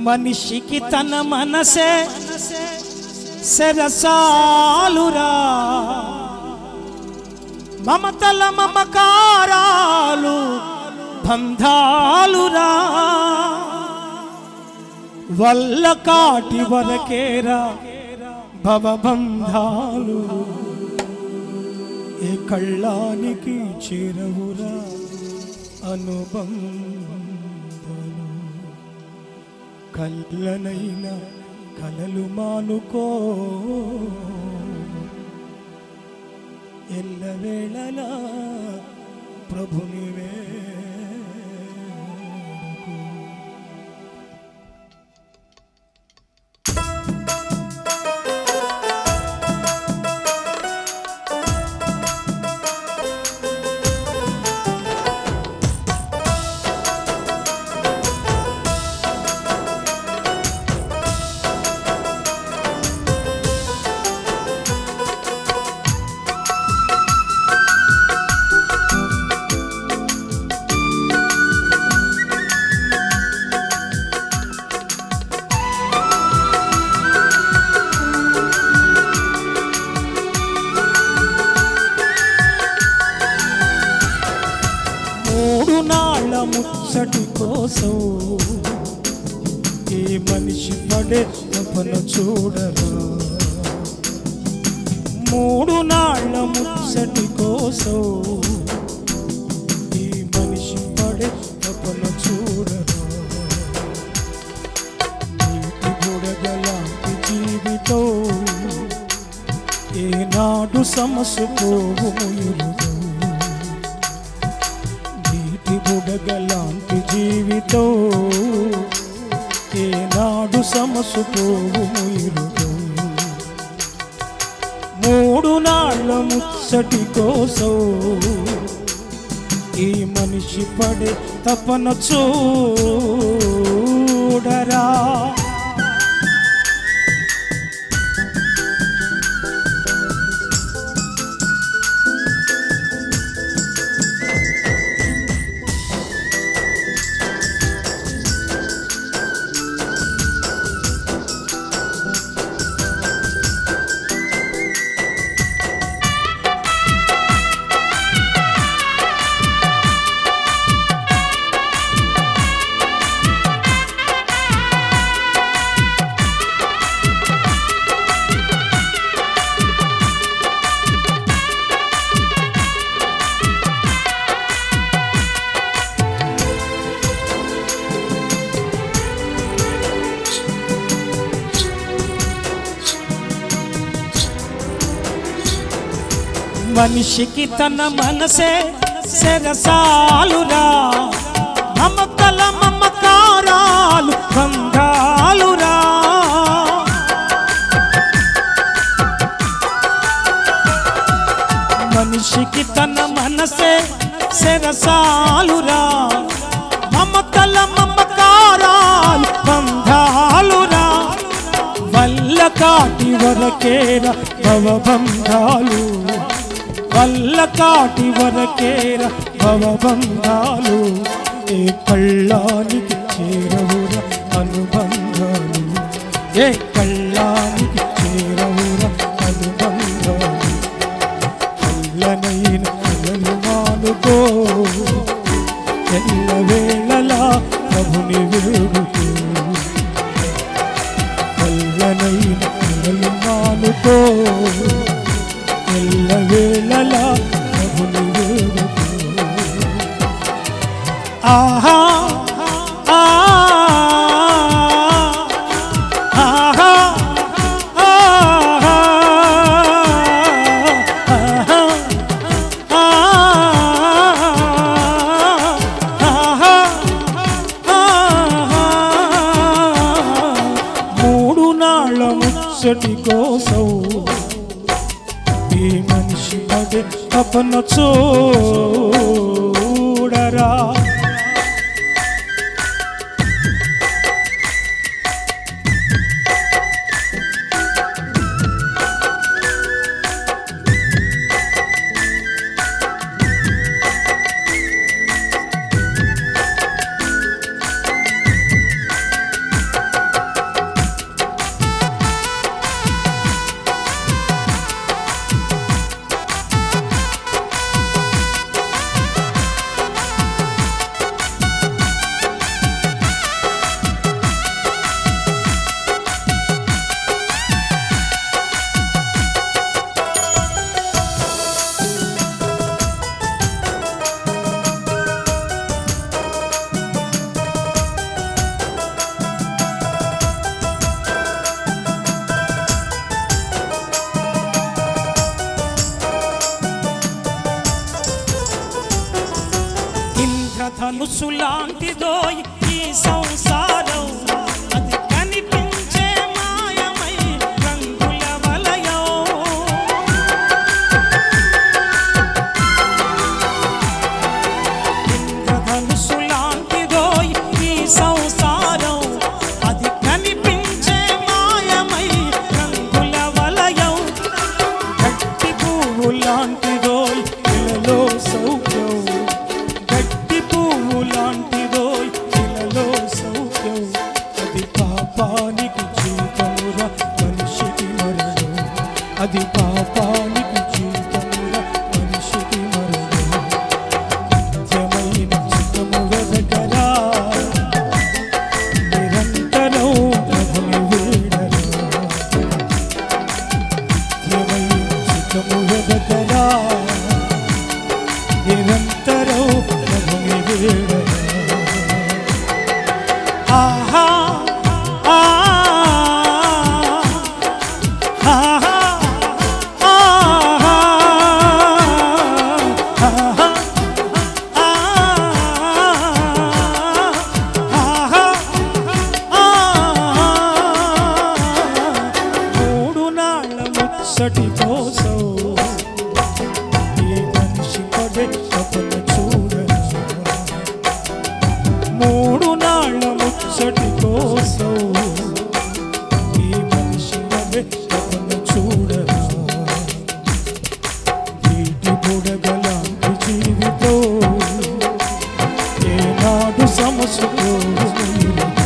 మనిషికి తన మనసే సరసాలురా మమతల మమకారాలు బంధాలురా వల్ల కాటి వరకేరా భవబంధాలు ఏ కళ్ళానికి చేరవురా అనుబంధాలు కళ్ళనైన కలలు మానుకో ఎల్లవేళలా ప్రభుని వేడుకో. మూడు నాళ్ళ ముచ్చటి కోసం ఈ మనిషి పడే తపన చూడరా మూడు నాళ్ళ ముచ్చటి కోసం ఈ మనిషి పడే తపన చూడరా నీటి బుడగలాంటి జీవితం ఏనాడు సమస్య పోవు ముయురుగా నీటి బుడగలాంటి జీవితం ఏనాడు సమస్య పోవు ముయురుగా మూడు నాళ్ళ ముచ్చటి కోసం ఈ మనిషి పడే తపన చూడరా మనిషికి తన మనసే సెరసాలురా మమతల మమకారాలు బంధాలురా మనిషికి తన మనసే సెరసాలురా మమతల మమకారాలు బంధాలురా వల్ల కాటి వరకేర భవబంధాలు వల్ల కాటి వరకేర భవబంధాలు ఏ కళ్ళానికి చేరవుర అనుబంధాలు ఏ కళ్ళానికి చేరవుర అనుబంధాలు కళ్ళనైన కలలు మానుకో ఎల్ల వేళలా ప్రభుని వేడుకో కళ్ళనైన కలలు మానుకో ఎల్ల వేళలా ప్రభుని వేడుకో ఆహా ఆ ఆహా ఆహా మూడు నాళ్ళ ముచ్చటి కోసం ఈ మనిషి పడే తపన చూడరా మయూరము